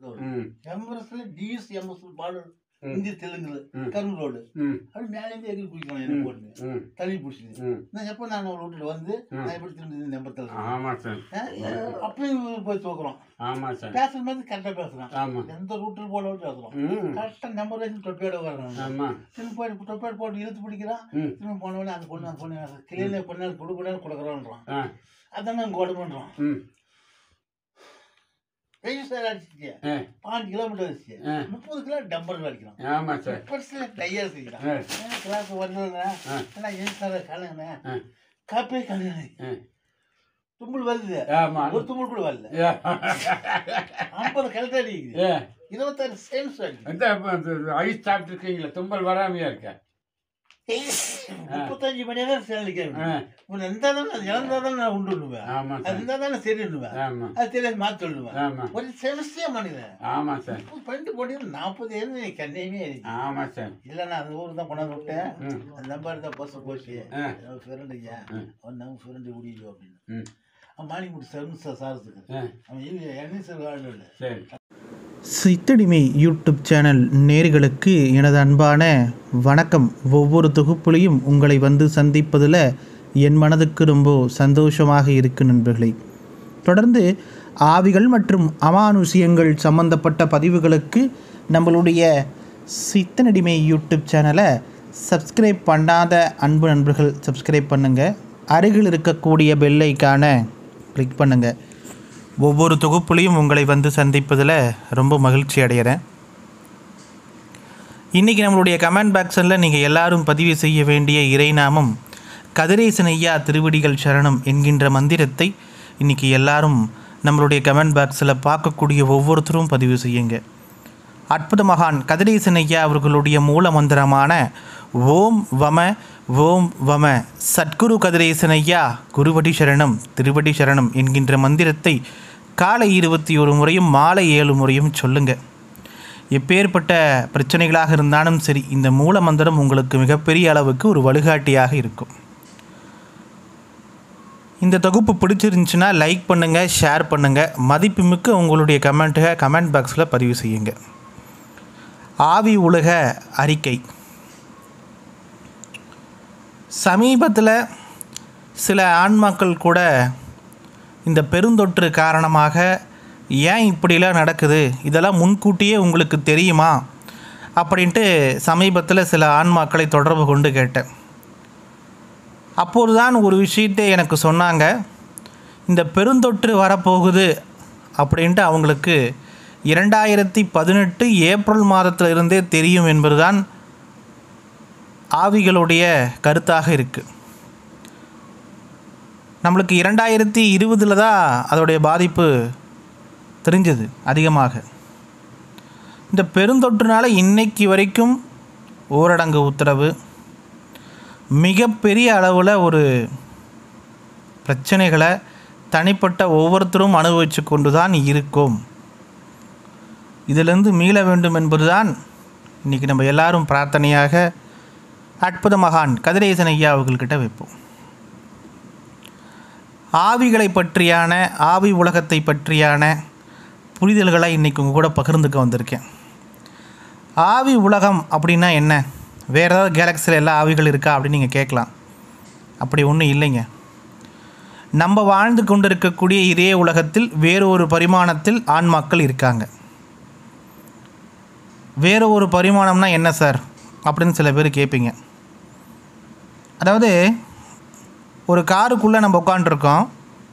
ம் எம்எஸ்ல DS MS பாடல் ம். இந்தி தெலுங்குல ம். கரும்பு ரோடு ம் அப்படி மேலேருந்து எகிரி பிடிக்கணும் எனக்கு போட்டு ம் தள்ளி பிடிச்சிது ம் நான் எப்போ நான் அவளை விட்டுட்டு வந்து ம். நான் எப்படி திரும்பி நம்பர் தள்ளுறேன் ஆமாம் சார் அப்பயும் போய் தூக்குறோம் ஆமாம் சார் பேசும்போது கரெக்டாக பேசுகிறேன் ஆமாம் எந்த ரூட்டில் போட பேசுகிறோம் ம் கரெக்டாக நம்பர் வச்சு தொப்பையோட வர்றேன் ஆமாம் திரும்ப போய் தொப்பையோட போட்டு இழுத்து பிடிக்கிறான் ம் திரும்ப போனவொடனே அந்த பொண்ணு அந்த பொண்ணு கிளியில பொண்ணு கொடு கொடு கொடுக்குறோன்றான் ஆ அதான் நாங்கள் கொடு பண்ணுறோம் ம் ரெஜிஸ்டர் அடிச்சிச்சு ஆ பாஞ்சு கிலோமீட்டர் அடிச்சு ஆ முப்பது கிலோ டம்பர் அடிக்கிறோம் ஆமாம் சார் பெருசில் டையர் செய்யலாம் ஆ கிளாஸ் வருதுண்ணா ஆ. ஆனால் ஏன் சார் கலங்கண்ணே ஆ காப்பே கலங்கண்ணே ஆ தும்மல் வருது ஆமாம் ஒரு தும்மல் கூட வரல ஏ ஐம்பது கலெக்டர் அடிக்குது ஏ இருபத்தாறு சேம்ஸ் அடிக்குது இந்த ஐஸ் சாப்பிட்ருக்கீங்களா தும்பல் வராமையா இருக்க முப்பத்தஞ்சு மணி நேரம் சேனல் ஆ உன் இருந்தால் தான் அது இழந்தால் தான் நான் உண்டுன்னுவேன் ஆமாம் அது சார் இருந்தால் தான் நான் சரின்னுவேன் ஆமாம் அது தெரியாது மாற்றி சொல்லுவேன் ஆமாம் ஒரு செமஸ்டே மனிதன் ஆமாம் சார் பண்ணிட்டு போட்டு நாற்பது ஏழு கண்ணையுமே ஆயிடுச்சு ஆமாம் சார் இல்லை நான் அந்த ஊருக்கு தான் கொண்டாந்து விட்டேன் ம் அந்த நம்பர் தான் பஸ் போச்சு ஆ ஃப்ரெண்டு ஐயா ம். அவன் நம்ம ஃப்ரெண்டு முடியும் அப்படின்னு ம் அவன் மாணிமுடி சர்வீஸ் சாரத்துக்கு ஆ அவன் இது என்ன சார் வாழ்வு இல்லை சரி சித்தடிமை யூடியூப் சேனல் நேர்களுக்கு எனது அன்பான வணக்கம் ஒவ்வொரு தொகுப்புலையும் உங்களை வந்து சந்திப்பதில் என் மனதுக்கு ரொம்ப சந்தோஷமாக இருக்கு நண்பர்களே தொடர்ந்து ஆவிகள் மற்றும் அமானுஷியங்கள் சம்பந்தப்பட்ட பதிவுகளுக்கு நம்மளுடைய சித்தனடிமை யூடியூப் சேனலை சப்ஸ்கிரைப் பண்ணாத அன்பு நண்பர்கள் சப்ஸ்கிரைப் பண்ணுங்கள் அருகில் இருக்கக்கூடிய பெல் ஐக்கானை கிளிக் பண்ணுங்கள் ஒவ்வொரு தொகுப்புலையும் உங்களை வந்து சந்திப்பதில் ரொம்ப மகிழ்ச்சி அடைகிறேன் இன்றைக்கி நம்மளுடைய கமெண்ட் பாக்ஸில் நீங்கள் எல்லாரும் பதிவு செய்ய வேண்டிய இறைநாமம் கதிரேசன் ஐயா திருவடிகள் சரணம் என்கின்ற மந்திரத்தை இன்றைக்கி எல்லாரும் நம்மளுடைய கமெண்ட் பாக்ஸில் பார்க்கக்கூடிய ஒவ்வொருத்தரும் பதிவு செய்யுங்க அற்புத மகான் கதிரேசன் ஐயா அவர்களுடைய மூல மந்திரமான ஓம் வம ஓம் வம சத்குரு கதிரேசன் ஐயா குருவடி சரணம் திருவடி சரணம் என்கின்ற மந்திரத்தை காலை இருபத்தி ஒரு முறையும் மாலை ஏழு முறையும் சொல்லுங்க எப்பேற்பட்ட பிரச்சனைகளாக இருந்தாலும் சரி இந்த மூல மந்திரம் உங்களுக்கு மிகப்பெரிய அளவுக்கு ஒரு வழிகாட்டியாக இருக்கும் இந்த தொகுப்பு பிடிச்சிருந்துச்சுன்னா லைக் பண்ணுங்கள் ஷேர் பண்ணுங்கள் மதிப்புமிக்க உங்களுடைய கமெண்ட்டை கமெண்ட் பாக்ஸில் பதிவு செய்யுங்க ஆவி உலக அறிக்கை சமீபத்தில் சில ஆன்மாக்கள் கூட இந்த பெருந்தொற்று காரணமாக ஏன் இப்படிலாம் நடக்குது இதெல்லாம் முன்கூட்டியே உங்களுக்கு தெரியுமா அப்படின்ட்டு சமீபத்தில் சில ஆன்மாக்களை தொடர்பு கொண்டு கேட்டேன் அப்போதுதான் ஒரு விஷயத்தை எனக்கு சொன்னாங்க இந்த பெருந்தொற்று வரப்போகுது அப்படின்ட்டு அவங்களுக்கு இரண்டாயிரத்தி பதினெட்டு ஏப்ரல் மாதத்தில் இருந்தே தெரியும் என்பதுதான் ஆவிகளுடைய கருத்தாக இருக்குது நம்மளுக்கு இரண்டாயிரத்தி இருபதில் தான் அதோடைய பாதிப்பு தெரிஞ்சது அதிகமாக இந்த பெருந்தொற்றுனால இன்னைக்கு வரைக்கும் ஊரடங்கு உத்தரவு மிகப்பெரிய அளவில் ஒரு பிரச்சனைகளை தனிப்பட்ட ஒவ்வொருத்தரும் அனுபவித்து கொண்டு தான் இருக்கோம் இதிலிருந்து மீள வேண்டும் என்பதுதான் இன்றைக்கி நம்ம எல்லாரும் பிரார்த்தனையாக அற்புத மகான் கதிரேசன் ஐயா அவர்கள்கிட்ட வைப்போம் ஆவிகளை பற்றியான ஆவி உலகத்தை பற்றியான புரிதல்களை இன்றைக்கி உங்கள் கூட பகிர்ந்துக்க வந்திருக்கேன் ஆவி உலகம் அப்படின்னா என்ன வேறு ஏதாவது கேலக்சியில் எல்லா ஆவிகள் இருக்கா அப்படின்னு நீங்கள் கேட்கலாம் அப்படி ஒன்றும் இல்லைங்க நம்ம வாழ்ந்து கொண்டிருக்கக்கூடிய இதே உலகத்தில் வேறு ஒரு பரிமாணத்தில் ஆன்மாக்கள் இருக்காங்க வேறு ஒரு பரிமாணம்னா என்ன சார் அப்படின்னு சில பேர் கேட்பீங்க அதாவது ஒரு காருக்குள்ளே நம்ம உட்காண்ட்ருக்கோம்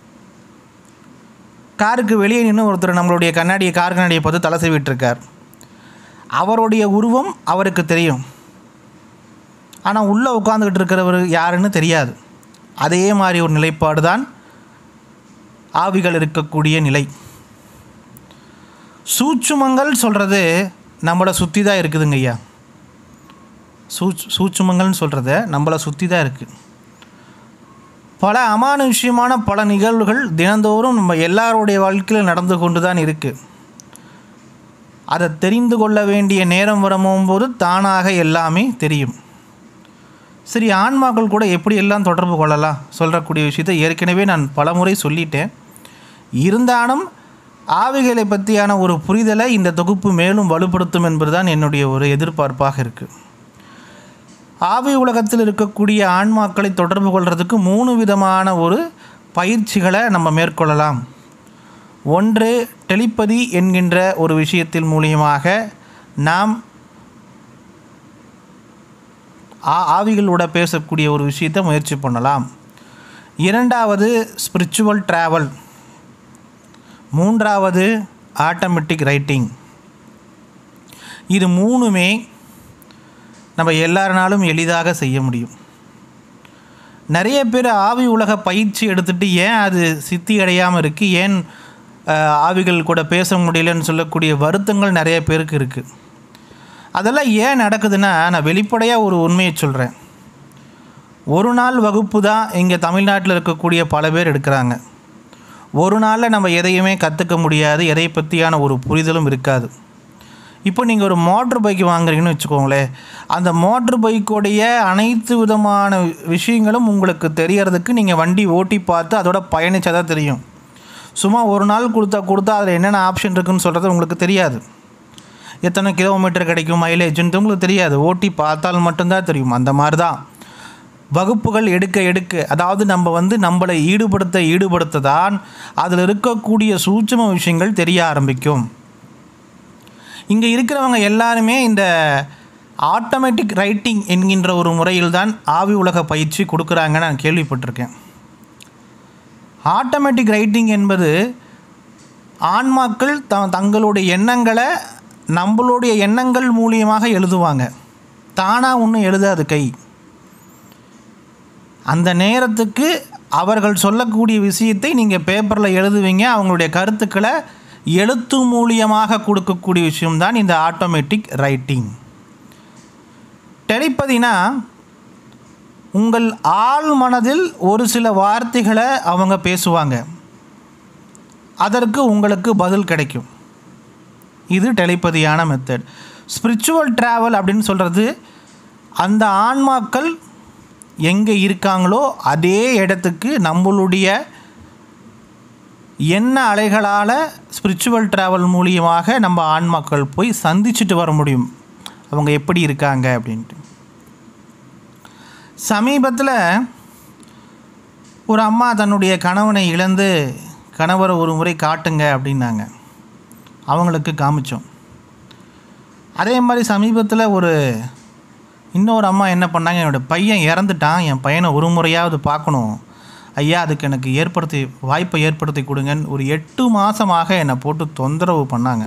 காருக்கு வெளியே நின்று ஒருத்தர் நம்மளுடைய கண்ணாடியை கார் கண்ணாடியை பார்த்து தலை சீவிட்டுருக்கார் அவருடைய உருவம் அவருக்கு தெரியும் ஆனால் உள்ளே உட்காந்துக்கிட்டு இருக்கிறவர் யாருன்னு தெரியாது அதே மாதிரி ஒரு நிலைப்பாடு தான் ஆவிகள் இருக்கக்கூடிய நிலை சூட்சுமங்கள் சொல்கிறது நம்மளை சுற்றி தான் இருக்குதுங்க ஐயா சூச் சூட்சுமங்கள்னு சொல்கிறத நம்மளை சுற்றி தான் இருக்குது பல அமானுஷ்யமான பல நிகழ்வுகள் தினந்தோறும் நம்ம எல்லாருடைய வாழ்க்கையில் நடந்து கொண்டு தான் இருக்குது அதை தெரிந்து கொள்ள வேண்டிய நேரம் வரும்போது தானாக எல்லாமே தெரியும் சரி ஆன்மாக்கள் கூட எப்படி எல்லாம் தொடர்பு கொள்ளலாம் சொல்லக்கூடிய விஷயத்தை ஏற்கனவே நான் பலமுறை சொல்லிட்டேன் இருந்தாலும் ஆவிகளை பற்றியான ஒரு புரிதலை இந்த தொகுப்பு மேலும் வலுப்படுத்தும் என்பதுதான் என்னுடைய ஒரு எதிர்பார்ப்பாக இருக்குது ஆவி உலகத்தில் இருக்கக்கூடிய ஆன்மாக்களை தொடர்பு கொள்கிறதுக்கு மூணு விதமான ஒரு பயிற்சிகளை நம்ம மேற்கொள்ளலாம் ஒன்று டெலிப்பதி என்கின்ற ஒரு விஷயத்தின் மூலியமாக நாம் ஆ- ஆவிகளோட பேசக்கூடிய ஒரு விஷயத்தை முயற்சி பண்ணலாம் இரண்டாவது ஸ்பிரிச்சுவல் ட்ராவல் மூன்றாவது ஆட்டோமேட்டிக் ரைட்டிங் இது மூணுமே நம்ம எல்லாருனாலும் எளிதாக செய்ய முடியும் நிறைய பேர் ஆவி உலக பயிற்சி எடுத்துட்டு ஏன் அது சித்தி அடையாமல் இருக்குது ஏன் அஹ், ஆவிகள் கூட பேச முடியலன்னு சொல்லக்கூடிய வருத்தங்கள் நிறைய பேருக்கு இருக்குது அதெல்லாம் ஏன் நடக்குதுன்னா நான் வெளிப்படையாக ஒரு உண்மையை சொல்கிறேன் ஒரு நாள் வகுப்பு தான் இங்கே தமிழ்நாட்டில் இருக்கக்கூடிய பல பேர் எடுக்கிறாங்க ஒரு நாளில் நம்ம எதையுமே கற்றுக்க முடியாது எதை பற்றியான ஒரு புரிதலும் இருக்காது இப்போ நீங்கள் ஒரு மோட்ரு பைக் வாங்குறீங்கன்னு வச்சுக்கோங்களேன் அந்த மோட்ரு பைக்குடைய அனைத்து விதமான விஷயங்களும் உங்களுக்கு தெரியறதுக்கு நீங்கள் வண்டி ஓட்டி பார்த்து அதோட பயணிச்சா தான் தெரியும் சும்மா ஒரு நாள் கொடுத்தா கொடுத்தா அதில் என்னென்ன ஆப்ஷன் இருக்குன்னு சொல்கிறது உங்களுக்கு தெரியாது எத்தனை கிலோமீட்டர் கிடைக்கும் மைலேஜ்ன்ட்டு உங்களுக்கு தெரியாது ஓட்டி பார்த்தால் மட்டும்தான் தெரியும் அந்த மாதிரி தான் வகுப்புகள் எடுக்க எடுக்க அதாவது நம்ம வந்து நம்மளை ஈடுபடுத்த ஈடுபடுத்த தான் அதில் இருக்கக்கூடிய சூட்சும விஷயங்கள் தெரிய ஆரம்பிக்கும் இங்கே இருக்கிறவங்க எல்லாருமே இந்த ஆட்டோமேட்டிக் ரைட்டிங் என்கின்ற ஒரு முறையில் தான் ஆவி உலக பயிற்சி கொடுக்குறாங்கன்னு நான் கேள்விப்பட்டிருக்கேன் ஆட்டோமேட்டிக் ரைட்டிங் என்பது ஆன்மாக்கள் த தங்களுடைய எண்ணங்களை நம்மளுடைய எண்ணங்கள் மூலியமாக எழுதுவாங்க தானாக ஒன்றும் எழுதாது கை அந்த நேரத்துக்கு அவர்கள் சொல்லக்கூடிய விஷயத்தை நீங்கள் பேப்பரில் எழுதுவீங்க அவங்களுடைய கருத்துக்களை எழுத்து மூலியமாக கொடுக்கக்கூடிய விஷயம்தான் இந்த ஆட்டோமேட்டிக் ரைட்டிங் டெலிப்பதினா உங்கள் ஆள் மனதில் ஒரு சில வார்த்தைகளை அவங்க பேசுவாங்க அதற்கு உங்களுக்கு பதில் கிடைக்கும் இது டெலிப்பதியான மெத்தட் ஸ்பிரிச்சுவல் ட்ராவல் அப்படின்னு சொல்கிறது அந்த ஆன்மாக்கள் எங்கே இருக்காங்களோ அதே இடத்துக்கு நம்மளுடைய என்ன அலைகளால் ஸ்பிரிச்சுவல் ட்ராவல் மூலியமாக நம்ம ஆன்மாக்கள் போய் சந்திச்சுட்டு வர முடியும் அவங்க எப்படி இருக்காங்க அப்படின்ட்டு சமீபத்தில் ஒரு அம்மா தன்னுடைய கணவனை இழந்து கணவரை ஒரு முறை காட்டுங்க அப்படின்னாங்க அவங்களுக்கு காமிச்சோம் அதே மாதிரி சமீபத்தில் ஒரு இன்னொரு அம்மா என்ன பண்ணாங்க என்னோடய பையன் இறந்துட்டான் என் பையனை ஒரு முறையாவது பார்க்கணும் ஐயா அதுக்கு எனக்கு ஏற்படுத்தி வாய்ப்பை ஏற்படுத்தி கொடுங்கன்னு ஒரு எட்டு மாதமாக என்னை போட்டு தொந்தரவு பண்ணாங்க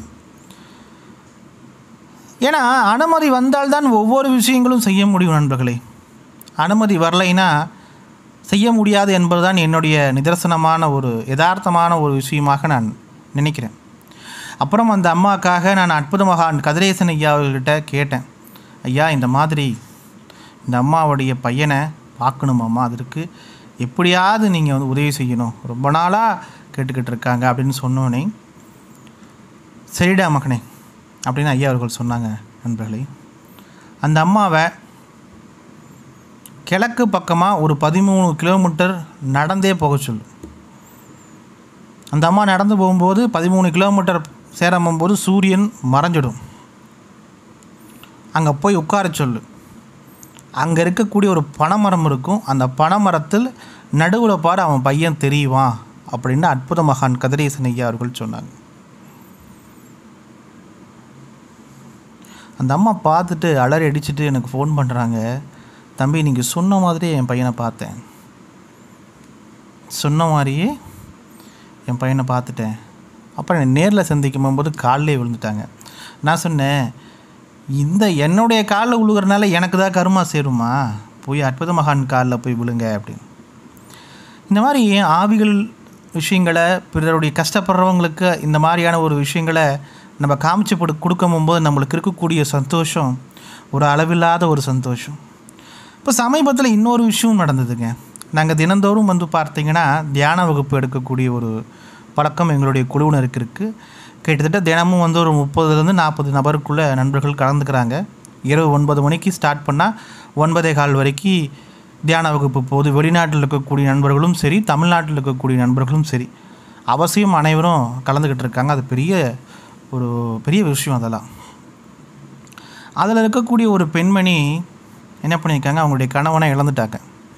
ஏன்னா அனுமதி வந்தால்தான் ஒவ்வொரு விஷயங்களும் செய்ய முடியும் நண்பர்களே அனுமதி வரலைன்னா செய்ய முடியாது என்பதுதான் என்னுடைய நிதர்சனமான ஒரு யதார்த்தமான ஒரு விஷயமாக நான் நினைக்கிறேன் அப்புறம் அந்த அம்மாக்காக நான் அற்புத மகான் கதிரேசன் ஐயா அவர்கிட்ட கேட்டேன் ஐயா இந்த மாதிரி இந்த அம்மாவுடைய பையனை பார்க்கணுமாம்மா அதற்கு எப்படியாவது நீங்கள் வந்து உதவி செய்யணும் ரொம்ப நாளாக கேட்டுக்கிட்டு இருக்காங்க அப்படின்னு சொன்னோன்னே சரிடா மகனே அப்படின்னு ஐயா அவர்கள் சொன்னாங்க நண்பர்களே அந்த அம்மாவை கிழக்கு பக்கமாக ஒரு பதிமூணு கிலோமீட்டர் நடந்தே போக சொல்லு அந்த அம்மா நடந்து போகும்போது பதிமூணு கிலோமீட்டர் சேரம்போது சூரியன் மறைஞ்சிடும் அங்கே போய் உட்கார சொல்லு அங்கே இருக்கக்கூடிய ஒரு பனைமரம் இருக்கும் அந்த பனைமரத்தில் நடுவில் பாரு அவன் பையன் தெரியுவான் அப்படின்னு அற்புத மகான் கதிரேசன் ஐயா அவர்கள் சொன்னாங்க அந்த அம்மா பார்த்துட்டு அலறி அடிச்சுட்டு எனக்கு ஃபோன் பண்ணுறாங்க தம்பி நீங்கள் சொன்ன மாதிரியே என் பையனை பார்த்தேன் சொன்ன மாதிரியே என் பையனை பார்த்துட்டேன் அப்புறம் நேரில் சந்திக்கும் போது காலிலே விழுந்துட்டாங்க நான் சொன்னேன் இந்த என்னுடைய காலில் விழுகிறனால எனக்கு தான் கருமா சேருமா போய் அற்புத மகான் காலில் போய் விழுங்க அப்படின்னு இந்த மாதிரி ஆவிகள் விஷயங்களை பிறருடைய கஷ்டப்படுறவங்களுக்கு இந்த மாதிரியான ஒரு விஷயங்களை நம்ம காமிச்சு கொடு கொடுக்கும் போது நம்மளுக்கு இருக்கக்கூடிய சந்தோஷம் ஒரு அளவில்லாத ஒரு சந்தோஷம் இப்போ சமீபத்தில் இன்னொரு விஷயம் நடந்ததுங்க நாங்கள் தினந்தோறும் வந்து பார்த்தீங்கன்னா தியான வகுப்பு எடுக்கக்கூடிய ஒரு பழக்கம் எங்களுடைய குழுவினருக்கு இருக்குது கிட்டத்தட்ட தினமும் வந்து ஒரு முப்பதுலேருந்து நாற்பது நபருக்குள்ளே நண்பர்கள் கலந்துக்கிறாங்க இரவு ஒன்பது மணிக்கு ஸ்டார்ட் பண்ணால் ஒன்பதே கால் வரைக்கும் தியான வகுப்பு போகுது வெளிநாட்டில் இருக்கக்கூடிய நண்பர்களும் சரி தமிழ்நாட்டில் இருக்கக்கூடிய நண்பர்களும் சரி அவசியம் அனைவரும் கலந்துக்கிட்டு இருக்காங்க அது பெரிய ஒரு பெரிய விஷயம் அதெல்லாம் அதில் இருக்கக்கூடிய ஒரு பெண்மணி என்ன பண்ணியிருக்காங்க அவங்களுடைய கணவனை இழந்துட்டாங்க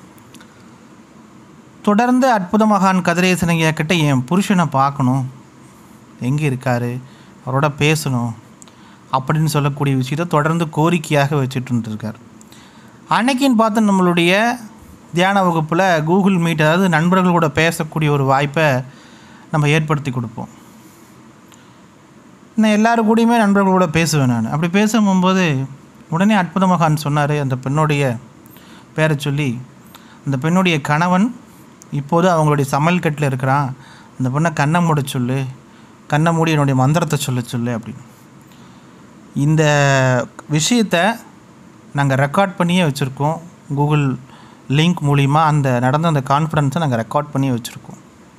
தொடர்ந்து அற்புத மகான் கதிரேசனையா கிட்ட என் புருஷனை பார்க்கணும் எங்கே இருக்கார் அவரோட பேசணும் அப்படின்னு சொல்லக்கூடிய விஷயத்தை தொடர்ந்து கோரிக்கையாக வச்சுட்டு இருக்கார் அன்னைக்குன்னு பார்த்து நம்மளுடைய தியான வகுப்பில் கூகுள் மீட் அதாவது நண்பர்கள் கூட பேசக்கூடிய ஒரு வாய்ப்பை நம்ம ஏற்படுத்தி கொடுப்போம் நான் எல்லாரும் கூடயுமே நண்பர்களோட பேசுவேன் நான் அப்படி பேசும்போது உடனே அற்புத மகான் சொன்னார் அந்த பெண்ணுடைய பேரை சொல்லி அந்த பெண்ணுடைய கணவன் இப்போது அவங்களுடைய சமையல் கட்டில் இருக்கிறான் அந்த பொண்ணை கண்ணை மூட சொல்லு கண்ணை மூடி என்னுடைய மந்திரத்தை சொல்ல சொல்லு அப்படின்னு இந்த விஷயத்தை நாங்கள் ரெக்கார்ட் பண்ணியே வச்சுருக்கோம் கூகுள் லிங்க் மூலிமா அந்த நடந்த அந்த கான்ஃபரன்ஸை நாங்கள் ரெக்கார்ட் பண்ணி வச்சுருக்கோம்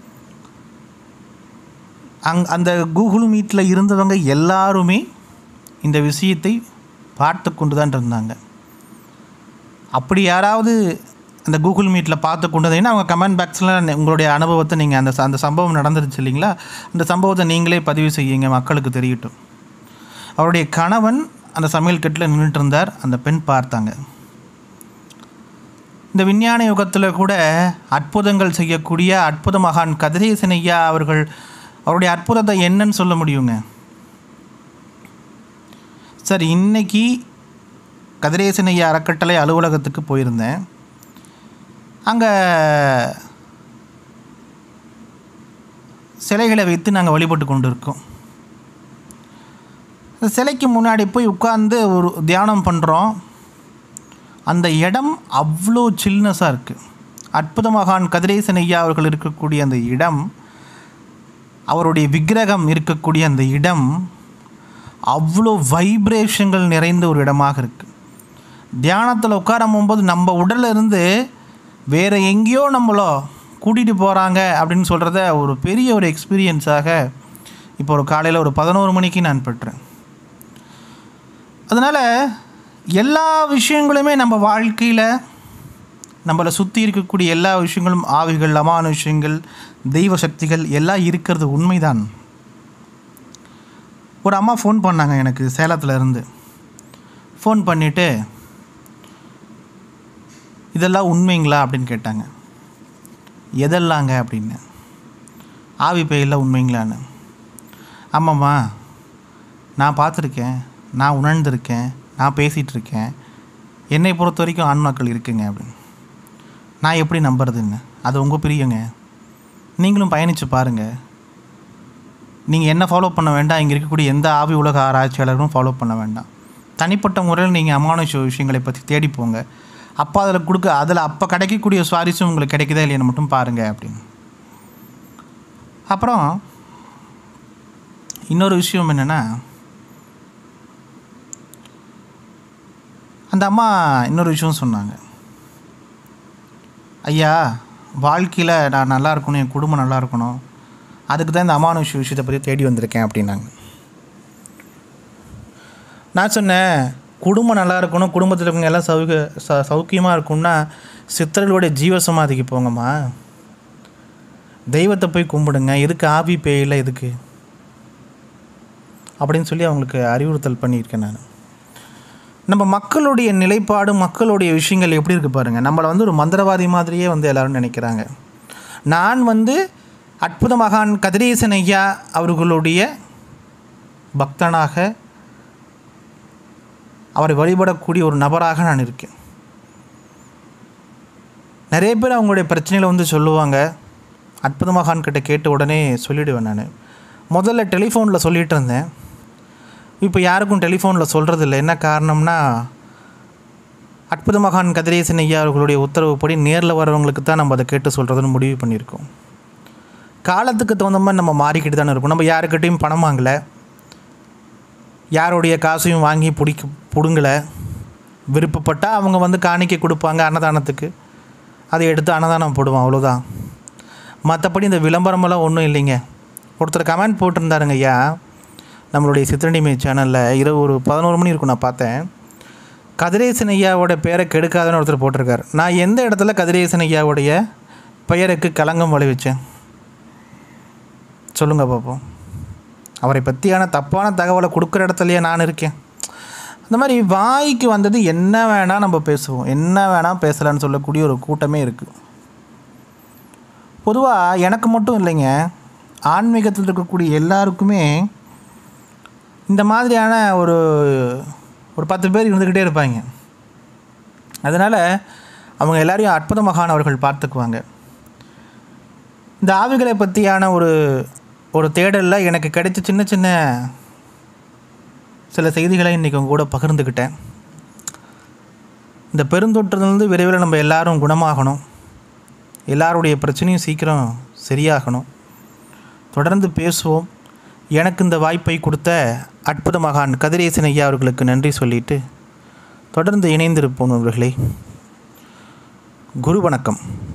அங் அந்த கூகுள் மீட்டில் இருந்தவங்க எல்லாருமே இந்த விஷயத்தை பார்த்து கொண்டு தான் இருந்தாங்க அப்படி யாராவது அந்த கூகுள் மீட்டில் பார்த்து கொண்டு வந்தீங்கன்னா அவங்க கமெண்ட் பாக்ஸில் உங்களுடைய அனுபவத்தை நீங்கள் அந்த ச- அந்த சம்பவம் நடந்துருச்சு இல்லைங்களா அந்த சம்பவத்தை நீங்களே பதிவு செய்யுங்க மக்களுக்கு தெரியட்டும் அவருடைய கணவன் அந்த சமையல் கட்டில் நின்றுட்டு இருந்தார் அந்த பெண் பார்த்தாங்க இந்த விஞ்ஞான யுகத்தில் கூட அற்புதங்கள் செய்யக்கூடிய அற்புத மகான் கதிரேசன் ஐயா அவர்கள் அவருடைய அற்புதத்தை என்னன்னு சொல்ல முடியுங்க சார் இன்னைக்கு கதிரேசன் ஐயா அறக்கட்டளை அலுவலகத்துக்கு போயிருந்தேன் அங்கே சிலைகளை வைத்து நாங்கள் வழிபட்டு கொண்டு இருக்கோம் அந்த சிலைக்கு முன்னாடி போய் உட்கார்ந்து ஒரு தியானம் பண்ணுறோம் அந்த இடம் அவ்வளோ சில்னஸாக இருக்குது அற்புத மகான் கதிரேசன் ஐயா அவர்கள் இருக்கக்கூடிய அந்த இடம் அவருடைய விக்கிரகம் இருக்கக்கூடிய அந்த இடம் அவ்வளோ வைப்ரேஷன்கள் நிறைந்த ஒரு இடமாக இருக்குது தியானத்தில் உட்காரும் போகும்போது நம்ம உடல்ல இருந்து வேறு எங்கேயோ நம்மளோ கூட்டிகிட்டு போகிறாங்க அப்படின்னு சொல்கிறத ஒரு பெரிய ஒரு எக்ஸ்பீரியன்ஸாக இப்போ ஒரு காலையில் ஒரு பதினோரு மணிக்கு நான் பெற்றேன் அதனால் எல்லா விஷயங்களுமே நம்ம வாழ்க்கையில் நம்மளை சுற்றி இருக்கக்கூடிய எல்லா விஷயங்களும் ஆவிகள் அமானுஷ்யங்கள் தெய்வ சக்திகள் எல்லாம் இருக்கிறது உண்மைதான் ஒரு அம்மா ஃபோன் பண்ணாங்க எனக்கு சேலத்தில் இருந்து ஃபோன் பண்ணிவிட்டு இதெல்லாம் உண்மைங்களா அப்படின்னு கேட்டாங்க எதெல்லாங்க அப்படின்னு ஆவி பேயெல்லாம் உண்மைங்களான்னு ஆமாம்மா நான் பார்த்துருக்கேன் நான் உணர்ந்திருக்கேன் நான் பேசிகிட்டு இருக்கேன் என்னை பொறுத்த வரைக்கும் ஆன்மாக்கள் இருக்குங்க அப்படின்னு நான் எப்படி நம்புறதுன்னு அது உங்கள் பிரியங்க நீங்களும் பயணித்து பாருங்கள் நீங்கள் என்ன ஃபாலோ பண்ண வேண்டாம் இங்கே இருக்கக்கூடிய எந்த ஆவி உலக ஆராய்ச்சியாளரும் ஃபாலோ பண்ண வேண்டாம் தனிப்பட்ட முறையில் நீங்கள் அமானுஷ விஷயங்களை பற்றி தேடி போங்க அப்போ அதில் கொடுக்க அதில் அப்போ கிடைக்கக்கூடிய சுவாரஸ்யம் உங்களுக்கு கிடைக்குதா இல்லையான்னு மட்டும் பாருங்கள் அப்படின்னு அப்புறம் இன்னொரு விஷயம் என்னென்னா அந்த அம்மா இன்னொரு விஷயம் சொன்னாங்க ஐயா வாழ்க்கையில் நான் நல்லா இருக்கணும் என் குடும்பம் நல்லா இருக்கணும் அதுக்கு தான் இந்த அமானுஷ விஷயத்தை பற்றி தேடி வந்திருக்கேன் அப்படின்னாங்க நான் சொன்னேன் குடும்பம் நல்லா இருக்கணும் குடும்பத்தில் இருக்கவங்க எல்லாம் சௌக ச சௌக்கியமாக இருக்கணும்னா சித்தர்களுடைய ஜீவசமாதிக்கு போங்கம்மா தெய்வத்தை போய் கும்பிடுங்க எதுக்கு ஆவி பேயில எதுக்கு அப்படின்னு சொல்லி அவங்களுக்கு அறிவுறுத்தல் பண்ணியிருக்கேன் நான் நம்ம மக்களுடைய நிலைப்பாடு மக்களுடைய விஷயங்கள் எப்படி இருக்குது பாருங்கள் நம்மளை வந்து ஒரு மந்திரவாதி மாதிரியே வந்து எல்லாரும் நினைக்கிறாங்க நான் வந்து அற்புத மகான் கதிரேசன் ஐயா அவர்களுடைய பக்தனாக அவரை வழிபடக்கூடிய ஒரு நபராக நான் இருக்கேன் நிறைய பேர் அவங்களுடைய பிரச்சனைகளை வந்து சொல்லுவாங்க அற்புத மகான் கிட்ட கேட்ட உடனே சொல்லிவிடுவேன் நான் முதல்ல டெலிஃபோனில் சொல்லிகிட்டு இருந்தேன் இப்போ யாருக்கும் டெலிஃபோனில் சொல்கிறது இல்லை என்ன காரணம்னா அற்புத மகான் கதிரேசன் ஐயா அவர்களுடைய உத்தரவுப்படி நேரில் வரவங்களுக்கு தான் நம்ம அதை கேட்டு சொல்கிறதுன்னு முடிவு பண்ணியிருக்கோம் காலத்துக்கு தகுந்த மாதிரி நம்ம மாறிக்கிட்டு தானே இருக்கோம் நம்ம யாருக்கிட்டையும் பணம் வாங்கலை யாருடைய காசையும் வாங்கி பிடிக்க பிடுங்கலை விருப்பப்பட்டால் அவங்க வந்து காணிக்க கொடுப்பாங்க அன்னதானத்துக்கு அதை எடுத்து அன்னதானம் போடுவோம் அவ்வளோதான் மற்றபடி இந்த விளம்பரமெல்லாம் ஒன்றும் இல்லைங்க ஒருத்தர் கமெண்ட் போட்டிருந்தாருங்க ஐயா நம்மளுடைய சித்திரனிமை சேனலில் இரவு ஒரு பதினோரு மணி இருக்கும் நான் பார்த்தேன் கதிரேசன் ஐயாவோட பேரை கெடுக்காதன்னு ஒருத்தர் போட்டிருக்கார் நான் எந்த இடத்துல கதிரேசன் ஐயாவுடைய பெயருக்கு களங்கம் விளைவிச்சேன் சொல்லுங்கள் பார்ப்போம் அவரை பற்றியான தப்பான தகவலை கொடுக்குற இடத்துலையே நான் இருக்கேன் அந்த மாதிரி வாய்க்கு வந்தது என்ன வேணால் நம்ம பேசுவோம் என்ன வேணால் பேசலான்னு சொல்லக்கூடிய ஒரு கூட்டமே இருக்குது பொதுவாக எனக்கு மட்டும் இல்லைங்க ஆன்மீகத்தில் இருக்கக்கூடிய எல்லாருக்குமே இந்த மாதிரியான ஒரு ஒரு பத்து பேர் இருந்துக்கிட்டே இருப்பாங்க அதனால் அவங்க எல்லாரையும் அற்புத மகான் அவர்கள் பார்த்துக்குவாங்க இந்த ஆவிகளை பற்றியான ஒரு ஒரு தேடலில் எனக்கு கிடைச்ச சின்ன சின்ன சில செய்திகளை இன்றைக்கி உங்க கூட பகிர்ந்துக்கிட்டேன் இந்த பெருந்தொற்றுலேருந்து விரைவில் நம்ம எல்லாரும் குணமாகணும் எல்லாருடைய பிரச்சனையும் சீக்கிரம் சரியாகணும் தொடர்ந்து பேசுவோம் எனக்கு இந்த வாய்ப்பை கொடுத்த அற்புத மகான் கதிரேசன் ஐயா அவர்களுக்கு நன்றி சொல்லிட்டு தொடர்ந்து இணைந்திருப்போம் அவர்களே குரு வணக்கம்